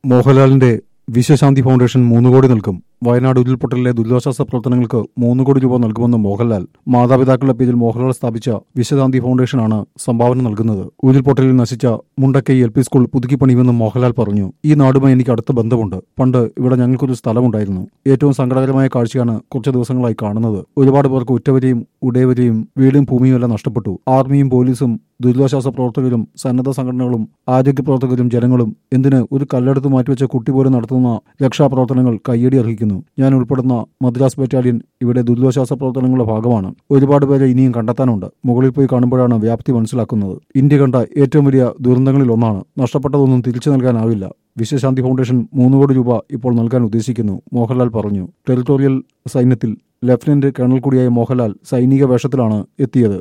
മോഹൻലാലിന്റെ വിശ്വശാന്തി ഫൗണ്ടേഷൻ മൂന്ന് കോടി നൽകും വയനാട് ഉരുൾപൊട്ടലിലെ ദുരിതാശ്വാസ പ്രവർത്തനങ്ങൾക്ക് മൂന്ന് കോടി രൂപ നൽകുമെന്ന് മോഹൻലാൽ മാതാപിതാക്കളുടെ പേരിൽ മോഹൻലാൽ സ്ഥാപിച്ച വിശ്വശാന്തി ഫൗണ്ടേഷനാണ് സംഭാവന നൽകുന്നത് ഉരുൾപൊട്ടലിൽ നശിച്ച മുണ്ടക്കൈ എൽ പി സ്കൂൾ പുതുക്കി പണിയുമെന്ന് മോഹൻലാൽ പറഞ്ഞു ഈ നാടുമായി എനിക്ക് അടുത്ത ബന്ധമുണ്ട് പണ്ട് ഇവിടെ ഞങ്ങൾക്കൊരു സ്ഥലമുണ്ടായിരുന്നു ഏറ്റവും സങ്കടകരമായ കാഴ്ചയാണ് കുറച്ച് ദിവസങ്ങളായി കാണുന്നത് ഒരുപാട് പേർക്ക് ഉറ്റവരെയും ഉടയവരെയും വീടും ഭൂമിയും എല്ലാം നഷ്ടപ്പെട്ടു ആർമിയും പോലീസും ദുരിതാശ്വാസ പ്രവർത്തകരും സന്നദ്ധ സംഘടനകളും ആരോഗ്യ പ്രവർത്തകരും ജനങ്ങളും എന്തിന് ഒരു കല്ലെടുത്ത് മാറ്റിവെച്ച കുട്ടി പോലും നടത്തുന്ന രക്ഷാപ്രവർത്തനങ്ങൾ കയ്യടി അർഹിക്കുന്നു ഞാൻ ഉൾപ്പെടുന്ന മദ്രാസ് ബറ്റാലിയൻ ഇവിടെ ദുരിതാശ്വാസ പ്രവർത്തനങ്ങളുടെ ഭാഗമാണ് ഒരുപാട് പേരെ ഇനിയും കണ്ടെത്താനുണ്ട് മുകളിൽ പോയി കാണുമ്പോഴാണ് വ്യാപ്തി മനസ്സിലാക്കുന്നത് ഇന്ത്യ കണ്ട ഏറ്റവും വലിയ ദുരന്തങ്ങളിൽ ഒന്നാണ് നഷ്ടപ്പെട്ടതൊന്നും തിരിച്ചു നൽകാനാവില്ല വിശ്വശാന്തി ഫൗണ്ടേഷൻ മൂന്ന് കോടി രൂപ ഇപ്പോൾ നൽകാൻ ഉദ്ദേശിക്കുന്നു മോഹൻലാൽ പറഞ്ഞു ടെറിട്ടോറിയൽ സൈന്യത്തിൽ ലഫ്റ്റനന്റ് കേണൽ കൂടിയായ മോഹൻലാൽ സൈനിക വേഷത്തിലാണ് എത്തിയത്